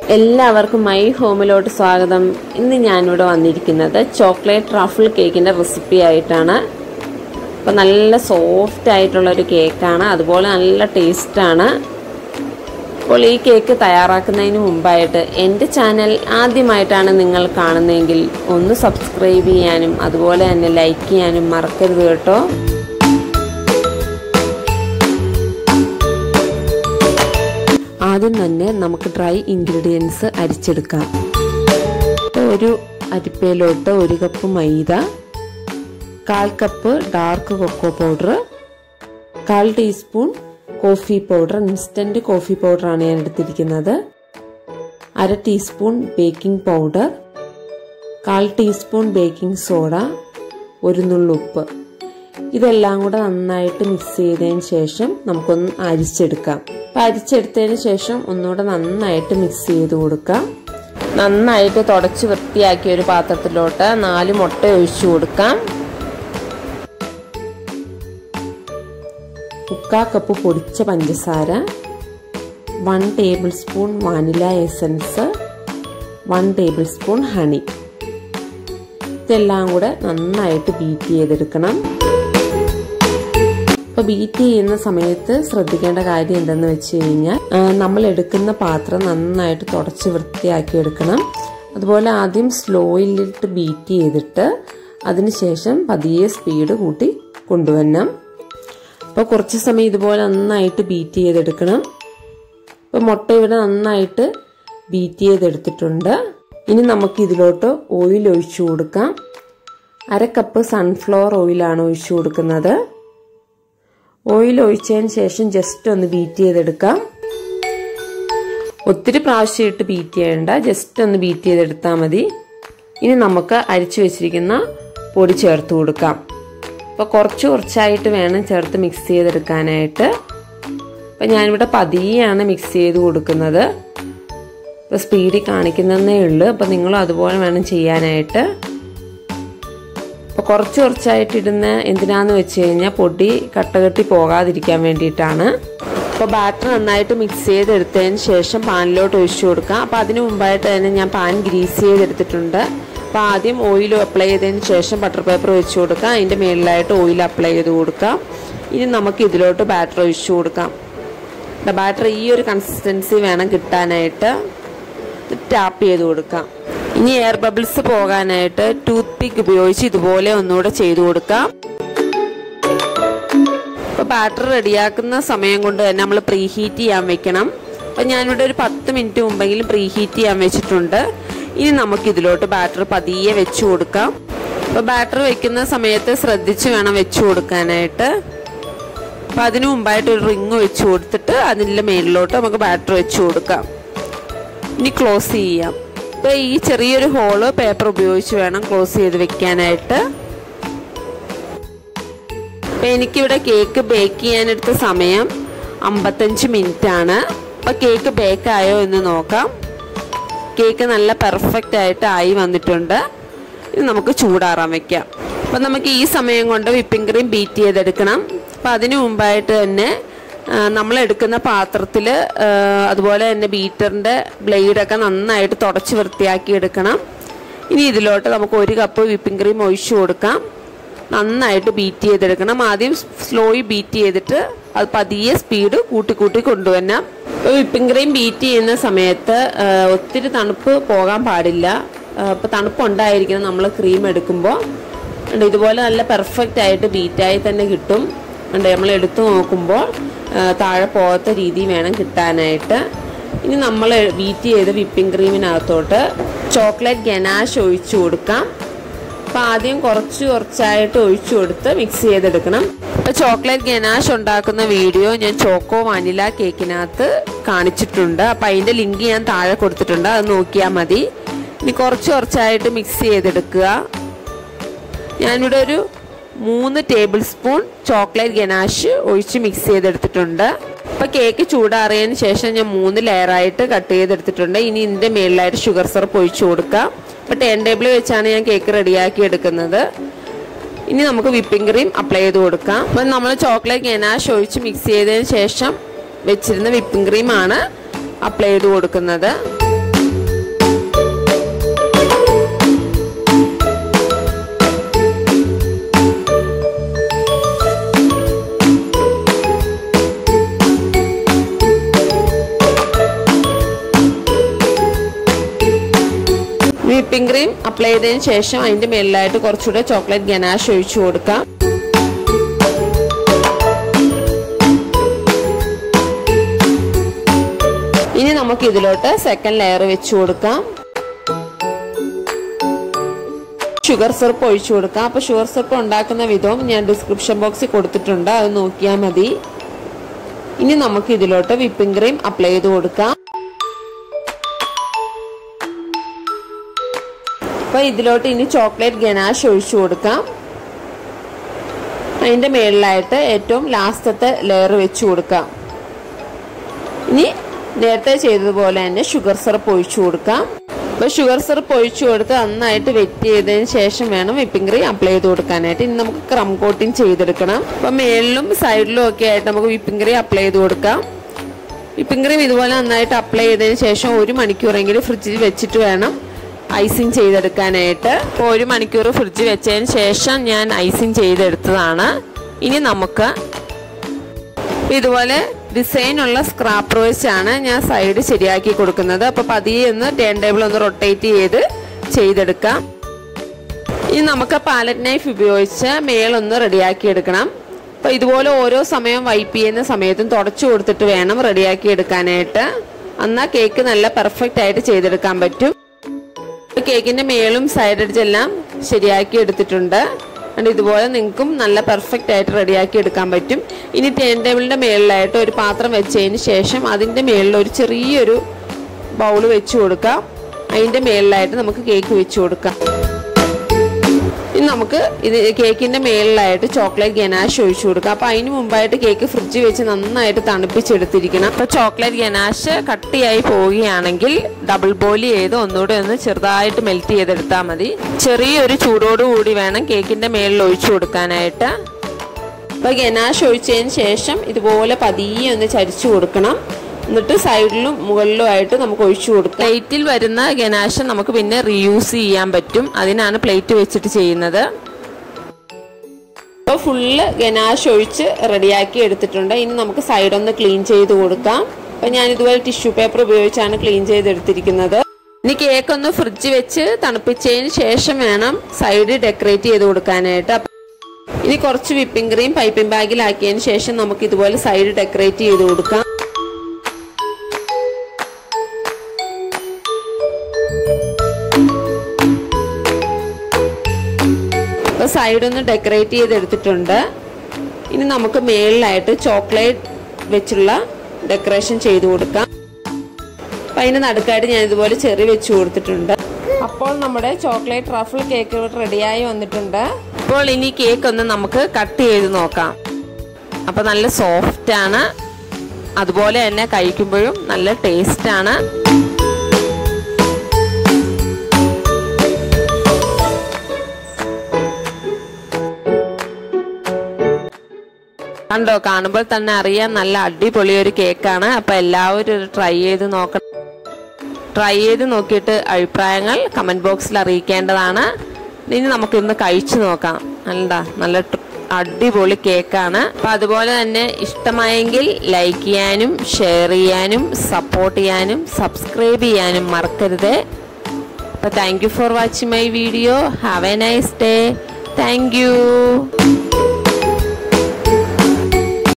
എല്ലാവർക്കും മൈ ഹോമിലോട്ട് സ്വാഗതം ഇന്ന് ഞാനിവിടെ വന്നിരിക്കുന്നത് ചോക്ലേറ്റ് റഫിൾ കേക്കിൻ്റെ റെസിപ്പി ആയിട്ടാണ് അപ്പോൾ നല്ല സോഫ്റ്റ് ആയിട്ടുള്ളൊരു കേക്കാണ് അതുപോലെ നല്ല ടേസ്റ്റാണ് അപ്പോൾ ഈ കേക്ക് തയ്യാറാക്കുന്നതിന് മുമ്പായിട്ട് എൻ്റെ ചാനൽ ആദ്യമായിട്ടാണ് നിങ്ങൾ കാണുന്നതെങ്കിൽ ഒന്ന് സബ്സ്ക്രൈബ് ചെയ്യാനും അതുപോലെ തന്നെ ലൈക്ക് ചെയ്യാനും മറക്കരുത് കേട്ടോ ആദ്യം തന്നെ നമുക്ക് ഡ്രൈ ഇൻഗ്രീഡിയൻസ് അരിച്ചെടുക്കാം ഒരു അരിപ്പയിലോട്ട് ഒരു കപ്പ് മൈദ കാൽ കപ്പ് ഡാർക്ക് കൊക്കോ പൗഡർ കാൽ teaspoon coffee powder instant coffee പൗഡറാണ് ഞാൻ എടുത്തിരിക്കുന്നത് അര ടീസ്പൂൺ ബേക്കിംഗ് പൗഡർ കാൽ ടീസ്പൂൺ ബേക്കിംഗ് സോഡ ഒരു നുള്ളുപ്പ് ഇതെല്ലാം കൂടെ നന്നായിട്ട് മിക്സ് ചെയ്തതിന് ശേഷം നമുക്കൊന്ന് അരിച്ചെടുക്കാം അപ്പം അരിച്ചെടുത്തതിന് ശേഷം ഒന്നുകൂടെ നന്നായിട്ട് മിക്സ് ചെയ്ത് കൊടുക്കാം നന്നായിട്ട് തുടച്ച് വൃത്തിയാക്കിയ ഒരു പാത്രത്തിലോട്ട് നാല് മുട്ട ഒഴിച്ചു കൊടുക്കാം മുക്കാ കപ്പ് പൊടിച്ച പഞ്ചസാര one tablespoon vanilla essence one tablespoon honey ഇതെല്ലാം കൂടെ നന്നായിട്ട് ബീറ്റ് ചെയ്തെടുക്കണം അപ്പോൾ ബീറ്റ് ചെയ്യുന്ന സമയത്ത് ശ്രദ്ധിക്കേണ്ട കാര്യം എന്തെന്ന് വെച്ച് കഴിഞ്ഞാൽ നമ്മൾ എടുക്കുന്ന പാത്രം നന്നായിട്ട് തുടച്ച് വൃത്തിയാക്കി എടുക്കണം അതുപോലെ ആദ്യം സ്ലോയിലിട്ട് ബീറ്റ് ചെയ്തിട്ട് അതിനുശേഷം പതിയെ സ്പീഡ് കൂട്ടി കൊണ്ടുവരണം അപ്പോൾ കുറച്ച് സമയം ഇതുപോലെ നന്നായിട്ട് ബീറ്റ് ചെയ്തെടുക്കണം അപ്പോൾ മുട്ട ഇവിടെ നന്നായിട്ട് ബീറ്റ് ചെയ്തെടുത്തിട്ടുണ്ട് ഇനി നമുക്ക് ഇതിലോട്ട് ഓയിൽ ഒഴിച്ചു കൊടുക്കാം അര കപ്പ് സൺഫ്ലവർ ഓയിലാണ് ഒഴിച്ചു കൊടുക്കുന്നത് ഓയിൽ ഒഴിച്ചതിന് ശേഷം ജസ്റ്റ് ഒന്ന് ബീറ്റ് ചെയ്തെടുക്കാം ഒത്തിരി പ്രാവശ്യം ഇട്ട് ബീറ്റ് ചെയ്യേണ്ട ജസ്റ്റ് ഒന്ന് ബീറ്റ് ചെയ്തെടുത്താൽ മതി ഇനി നമുക്ക് അരിച്ചു വെച്ചിരിക്കുന്ന പൊടി ചേർത്ത് കൊടുക്കാം അപ്പോൾ കുറച്ച് കുറച്ചായിട്ട് വേണം ചേർത്ത് മിക്സ് ചെയ്തെടുക്കാനായിട്ട് അപ്പം ഞാനിവിടെ പതിയെയാണ് മിക്സ് ചെയ്ത് കൊടുക്കുന്നത് ഇപ്പോൾ സ്പീഡിൽ കാണിക്കുന്നതേ ഉള്ളൂ അപ്പോൾ നിങ്ങളും അതുപോലെ വേണം ചെയ്യാനായിട്ട് അപ്പോൾ കുറച്ച് കുറച്ചായിട്ട് ഇടുന്ന എന്തിനാന്ന് വെച്ച് കഴിഞ്ഞാൽ പൊടി കട്ടകെട്ടി പോകാതിരിക്കാൻ വേണ്ടിയിട്ടാണ് അപ്പോൾ ബാറ്റർ നന്നായിട്ട് മിക്സ് ചെയ്തെടുത്തതിന് ശേഷം പാനിലോട്ട് ഒഴിച്ചു കൊടുക്കാം അപ്പോൾ അതിന് മുമ്പായിട്ട് തന്നെ ഞാൻ പാൻ ഗ്രീസ് ചെയ്തെടുത്തിട്ടുണ്ട് അപ്പോൾ ആദ്യം ഓയിൽ അപ്ലൈ ചെയ്തതിന് ശേഷം ബട്ടർ പേപ്പർ വെച്ച് കൊടുക്കാം അതിൻ്റെ മുകളിലായിട്ട് ഓയിൽ അപ്ലൈ ചെയ്ത് കൊടുക്കാം ഇനി നമുക്ക് ഇതിലോട്ട് ബാറ്റർ ഒഴിച്ചു കൊടുക്കാം ബാറ്റർ ഈ ഒരു കൺസിസ്റ്റൻസി വേണം കിട്ടാനായിട്ട് ടാപ്പ് ചെയ്ത് കൊടുക്കാം ഇനി എയർ ബബിൾസ് പോകാനായിട്ട് ടൂത്ത് പിക്ക് ഉപയോഗിച്ച് ഇതുപോലെ ഒന്നുകൂടെ ചെയ്തു കൊടുക്കാം അപ്പോൾ ബാറ്റർ റെഡിയാക്കുന്ന സമയം കൊണ്ട് തന്നെ നമ്മൾ പ്രീ ഹീറ്റ് ചെയ്യാൻ വെക്കണം അപ്പം ഞാനിവിടെ ഒരു പത്ത് മിനിറ്റ് മുമ്പെങ്കിലും പ്രീ ഹീറ്റ് ചെയ്യാൻ വെച്ചിട്ടുണ്ട് ഇനി നമുക്ക് ഇതിലോട്ട് ബാറ്റർ പതിയെ വെച്ച് കൊടുക്കാം അപ്പോൾ ബാറ്റർ വെക്കുന്ന സമയത്ത് ശ്രദ്ധിച്ച് വേണം വെച്ച് കൊടുക്കാനായിട്ട് അപ്പം അതിനു മുമ്പായിട്ട് ഒരു റിങ് വെച്ച് കൊടുത്തിട്ട് അതിൻ്റെ മേലിലോട്ട് നമുക്ക് ബാറ്റർ വെച്ച് കൊടുക്കാം ഇനി ക്ലോസ് ചെയ്യാം ഇപ്പോൾ ഈ ചെറിയൊരു ഹോള് പേപ്പർ ഉപയോഗിച്ച് വേണം ക്ലോസ് ചെയ്ത് വെക്കാനായിട്ട് അപ്പം എനിക്കിവിടെ കേക്ക് ബേക്ക് ചെയ്യാനെടുത്ത സമയം അമ്പത്തഞ്ച് മിനിറ്റ് ആണ് അപ്പോൾ കേക്ക് ബേക്ക് ആയോ എന്ന് നോക്കാം കേക്ക് നല്ല പെർഫെക്റ്റ് ആയിട്ട് ആയി വന്നിട്ടുണ്ട് ഇത് നമുക്ക് ചൂടാറാൻ വെക്കാം അപ്പം നമുക്ക് ഈ സമയം കൊണ്ട് വിപ്പിംഗ് ക്രീം ബീറ്റ് ചെയ്തെടുക്കണം അപ്പം അതിന് മുമ്പായിട്ട് തന്നെ നമ്മൾ എടുക്കുന്ന പാത്രത്തിൽ അതുപോലെ തന്നെ ബീറ്ററിൻ്റെ ബ്ലേഡൊക്കെ നന്നായിട്ട് തുടച്ച് വൃത്തിയാക്കി എടുക്കണം ഇനി ഇതിലോട്ട് നമുക്ക് ഒരു കപ്പ് വിപ്പിംഗ് ക്രീം ഒഴിച്ചു കൊടുക്കാം നന്നായിട്ട് ബീറ്റ് ചെയ്തെടുക്കണം ആദ്യം സ്ലോയി ബീറ്റ് ചെയ്തിട്ട് അത് പതിയെ സ്പീഡ് കൂട്ടി കൂട്ടി കൊണ്ടുവരണം വിപ്പിംഗ് ക്രീം ബീറ്റ് ചെയ്യുന്ന സമയത്ത് ഒത്തിരി തണുപ്പ് പോകാൻ പാടില്ല ഇപ്പോൾ തണുപ്പുണ്ടായിരിക്കണം നമ്മൾ ക്രീം എടുക്കുമ്പോൾ ഇതുപോലെ നല്ല പെർഫെക്റ്റ് ആയിട്ട് ബീറ്റായി തന്നെ കിട്ടും നമ്മൾ എടുത്തു നോക്കുമ്പോൾ താഴെ പോകാത്ത രീതി വേണം കിട്ടാനായിട്ട് ഇനി നമ്മൾ ബീറ്റ് ചെയ്ത് വിപ്പിംഗ് ക്രീമിനകത്തോട്ട് ചോക്ലേറ്റ് ഗനാഷ് ഒഴിച്ചു കൊടുക്കാം അപ്പം ആദ്യം കുറച്ച് കുറച്ചായിട്ട് ഒഴിച്ചു കൊടുത്ത് മിക്സ് ചെയ്തെടുക്കണം ഇപ്പം ചോക്ലേറ്റ് ഗനാഷ് ഉണ്ടാക്കുന്ന വീഡിയോ ഞാൻ ചോക്കോ വാനില കേക്കിനകത്ത് കാണിച്ചിട്ടുണ്ട് അപ്പം അതിൻ്റെ ലിങ്ക് ഞാൻ താഴെ കൊടുത്തിട്ടുണ്ട് അത് നോക്കിയാൽ മതി ഇനി കുറച്ച് കുറച്ചായിട്ട് മിക്സ് ചെയ്തെടുക്കുക ഞാനിവിടെ ഒരു മൂന്ന് ടേബിൾ സ്പൂൺ ചോക്ലേറ്റ് ഗനാഷ് ഒഴിച്ച് മിക്സ് ചെയ്തെടുത്തിട്ടുണ്ട് അപ്പോൾ കേക്ക് ചൂടാറിയതിന് ശേഷം ഞാൻ മൂന്ന് ലെയറായിട്ട് കട്ട് ചെയ്തെടുത്തിട്ടുണ്ട് ഇനി ഇതിൻ്റെ മേളിലായിട്ട് ഷുഗർ സിറപ്പ് ഒഴിച്ചു കൊടുക്കാം അപ്പോൾ ടേൺ ടേബിൾ വെച്ചാണ് ഞാൻ കേക്ക് റെഡിയാക്കി എടുക്കുന്നത് ഇനി നമുക്ക് വിപ്പിംഗ് ക്രീം അപ്ലൈ ചെയ്ത് കൊടുക്കാം അപ്പം നമ്മൾ ചോക്ലേറ്റ് ഗനാഷ് ഒഴിച്ച് മിക്സ് ചെയ്തതിന് ശേഷം വെച്ചിരുന്ന വിപ്പിംഗ് ക്രീമാണ് അപ്ലൈ ചെയ്ത് കൊടുക്കുന്നത് വിപ്പിംഗ് ക്രീം അപ്ലൈ ചെയ്തതിന് ശേഷം അതിന്റെ മേളിലായിട്ട് കുറച്ചുകൂടെ ചോക്ലേറ്റ് ഗനാഷ് ഒഴിച്ചു കൊടുക്കാം ഇനി നമുക്ക് ഇതിലോട്ട് സെക്കൻഡ് ലെയർ വെച്ച് കൊടുക്കാം ഷുഗർ സിറപ്പ് ഒഴിച്ചു കൊടുക്കാം അപ്പൊ ഷുഗർ സിറപ്പ് ഉണ്ടാക്കുന്ന വിധവും ഞാൻ ഡിസ്ക്രിപ്ഷൻ ബോക്സിൽ കൊടുത്തിട്ടുണ്ട് അത് നോക്കിയാൽ മതി ഇനി നമുക്ക് ഇതിലോട്ട് വിപ്പിംഗ് ക്രീം അപ്ലൈ ചെയ്ത് കൊടുക്കാം അപ്പൊ ഇതിലോട്ട് ഇനി ചോക്ലേറ്റ് ഗനാഷ് ഒഴിച്ചു കൊടുക്കാം അതിന്റെ മേളിലായിട്ട് ഏറ്റവും ലാസ്റ്റത്തെ ലെയർ വെച്ച് കൊടുക്കാം ഇനി നേരത്തെ ചെയ്തതുപോലെ തന്നെ ഷുഗർ സിറപ്പ് ഒഴിച്ചു കൊടുക്കാം അപ്പൊ ഷുഗർ സിറപ്പ് ഒഴിച്ചു കൊടുത്ത് നന്നായിട്ട് വെറ്റ് ചെയ്തതിന് ശേഷം വേണം വിപ്പിംഗ് ക്രീം അപ്ലൈ ചെയ്ത് കൊടുക്കാനായിട്ട് ഇനി നമുക്ക് ക്രം കോട്ടിങ് ചെയ്തെടുക്കണം അപ്പൊ മേളിലും സൈഡിലും ഒക്കെ ആയിട്ട് നമുക്ക് വിപ്പിംഗ് ക്രീം അപ്ലൈ ചെയ്ത് കൊടുക്കാം വിപ്പിംഗ് ക്രീം ഇതുപോലെ നന്നായിട്ട് അപ്ലൈ ചെയ്തതിന് ശേഷം ഒരു മണിക്കൂറെങ്കിലും ഫ്രിഡ്ജിൽ വെച്ചിട്ട് വേണം ഐസിങ് ചെയ്തെടുക്കാനായിട്ട് അപ്പോൾ ഒരു മണിക്കൂർ ഫ്രിഡ്ജിൽ വെച്ചതിന് ശേഷം ഞാൻ ഐസിങ് ചെയ്തെടുത്തതാണ് ഇനി നമുക്ക് ഇതുപോലെ ഡിസൈൻ ഉള്ള സ്ക്രാപ്പ് റോയ്സ് ആണ് ഞാൻ സൈഡ് ശരിയാക്കി കൊടുക്കുന്നത് അപ്പൊ പതിയെ ഒന്ന് ടേൺ ടേബിൾ ഒന്ന് റൊട്ടേറ്റ് ചെയ്ത് ചെയ്തെടുക്കാം ഇനി നമുക്ക് പാലറ്റ് നൈഫ് ഉപയോഗിച്ച് മേളൊന്ന് റെഡിയാക്കി എടുക്കണം അപ്പൊ ഇതുപോലെ ഓരോ സമയം വൈപ്പ് ചെയ്യുന്ന സമയത്തും തുടച്ചു കൊടുത്തിട്ട് വേണം റെഡിയാക്കി എടുക്കാനായിട്ട് എന്നാൽ കേക്ക് നല്ല പെർഫെക്റ്റ് ആയിട്ട് ചെയ്തെടുക്കാൻ പറ്റും കേക്കിന്റെ മേളും സൈഡ് എഡ്ജെല്ലാം ശരിയാക്കി എടുത്തിട്ടുണ്ട് അതുകൊണ്ട് ഇതുപോലെ നിങ്ങൾക്കും നല്ല പെർഫെക്റ്റ് ആയിട്ട് റെഡിയാക്കി എടുക്കാൻ പറ്റും ഇനി ടേൺ ടേബിളിന്റെ മേളിലായിട്ട് ഒരു പാത്രം വെച്ചതിന് ശേഷം അതിന്റെ മേളിൽ ഒരു ചെറിയൊരു ബൗൾ വെച്ച് കൊടുക്കാം അതിന്റെ മേളിലായിട്ട് നമുക്ക് കേക്ക് വെച്ച് കൊടുക്കാം ഇനി നമുക്ക് ഇത് കേക്കിന്റെ മേളിലായിട്ട് ചോക്ലേറ്റ് ഗനാഷ് ഒഴിച്ചു കൊടുക്കാം അപ്പൊ അതിന് മുമ്പായിട്ട് കേക്ക് ഫ്രിഡ്ജിൽ വെച്ച് നന്നായിട്ട് തണുപ്പിച്ചെടുത്തിരിക്കണം അപ്പൊ ചോക്ലേറ്റ് ഗനാഷ് കട്ടിയായി പോവുകയാണെങ്കിൽ ഡബിൾ ബോയിൽ ചെയ്ത് ഒന്നുകൂടെ ഒന്ന് ചെറുതായിട്ട് മെൽറ്റ് ചെയ്തെടുത്താൽ മതി ചെറിയൊരു ചൂടോടുകൂടി വേണം കേക്കിന്റെ മേളിൽ ഒഴിച്ചു കൊടുക്കാനായിട്ട് അപ്പൊ ഗനാഷ് ഒഴിച്ചതിന് ശേഷം ഇതുപോലെ പതിയെ ഒന്ന് ചരിച്ചു കൊടുക്കണം എന്നിട്ട് സൈഡിലും മുകളിലും ആയിട്ട് നമുക്ക് ഒഴിച്ചു കൊടുക്കാം പ്ലേറ്റിൽ വരുന്ന ഗനാഷ് നമുക്ക് പിന്നെ റീയൂസ് ചെയ്യാൻ പറ്റും അതിനാണ് പ്ലേറ്റ് വെച്ചിട്ട് ചെയ്യുന്നത് അപ്പോൾ ഫുള്ള് ഗനാഷ് ഒഴിച്ച് റെഡിയാക്കി എടുത്തിട്ടുണ്ട് ഇനി നമുക്ക് സൈഡ് ഒന്ന് ക്ലീൻ ചെയ്ത് കൊടുക്കാം അപ്പം ഞാൻ ഇതുപോലെ ടിഷ്യൂ പേപ്പർ ഉപയോഗിച്ചാണ് ക്ലീൻ ചെയ്തെടുത്തിരിക്കുന്നത് ഇനി കേക്ക് ഒന്ന് ഫ്രിഡ്ജ് വെച്ച് തണുപ്പിച്ചതിന് ശേഷം വേണം സൈഡ് ഡെക്കറേറ്റ് ചെയ്ത് കൊടുക്കാനായിട്ട് ഇനി കുറച്ച് വിപ്പിംഗ് ക്രീം പൈപ്പിംഗ് ബാഗിലാക്കിയതിന് ശേഷം നമുക്ക് ഇതുപോലെ സൈഡ് ഡെക്കറേറ്റ് ചെയ്ത് കൊടുക്കാം അപ്പോൾ സൈഡ് ഒന്ന് ഡെക്കറേറ്റ് ചെയ്തെടുത്തിട്ടുണ്ട് ഇനി നമുക്ക് മേളിലായിട്ട് ചോക്ലേറ്റ് വെച്ചുള്ള ഡെക്കറേഷൻ ചെയ്ത് കൊടുക്കാം അപ്പം അതിന് നടുക്കായിട്ട് ഞാൻ ഇതുപോലെ ചെറി വെച്ച് കൊടുത്തിട്ടുണ്ട് അപ്പോൾ നമ്മുടെ ചോക്ലേറ്റ് റഫിൾ കേക്ക് റെഡിയായി വന്നിട്ടുണ്ട് ഇപ്പോൾ ഇനി കേക്ക് ഒന്ന് നമുക്ക് കട്ട് ചെയ്ത് നോക്കാം അപ്പോൾ നല്ല സോഫ്റ്റ് ആണ് അതുപോലെ തന്നെ കഴിക്കുമ്പോഴും നല്ല ടേസ്റ്റ് ആണ് കണ്ടോ കാണുമ്പോൾ തന്നെ അറിയാം നല്ല അടിപൊളി ഒരു കേക്കാണ് അപ്പൊ എല്ലാവരും ഇത് ട്രൈ ചെയ്ത് നോക്കണം ട്രൈ ചെയ്ത് നോക്കിയിട്ട് അഭിപ്രായങ്ങൾ കമന്റ് ബോക്സിൽ അറിയിക്കേണ്ടതാണ് ഇനി നമുക്കിന്ന് കഴിച്ചു നോക്കാം നല്ല നല്ല ട- അടിപൊളി കേക്കാണ് അപ്പൊ അതുപോലെ തന്നെ ഇഷ്ടമായെങ്കിൽ ലൈക്ക് ചെയ്യാനും ഷെയർ ചെയ്യാനും സപ്പോർട്ട് ചെയ്യാനും സബ്സ്ക്രൈബ് ചെയ്യാനും മറക്കരുത് അപ്പൊ thank you for watching my video have a nice day thank U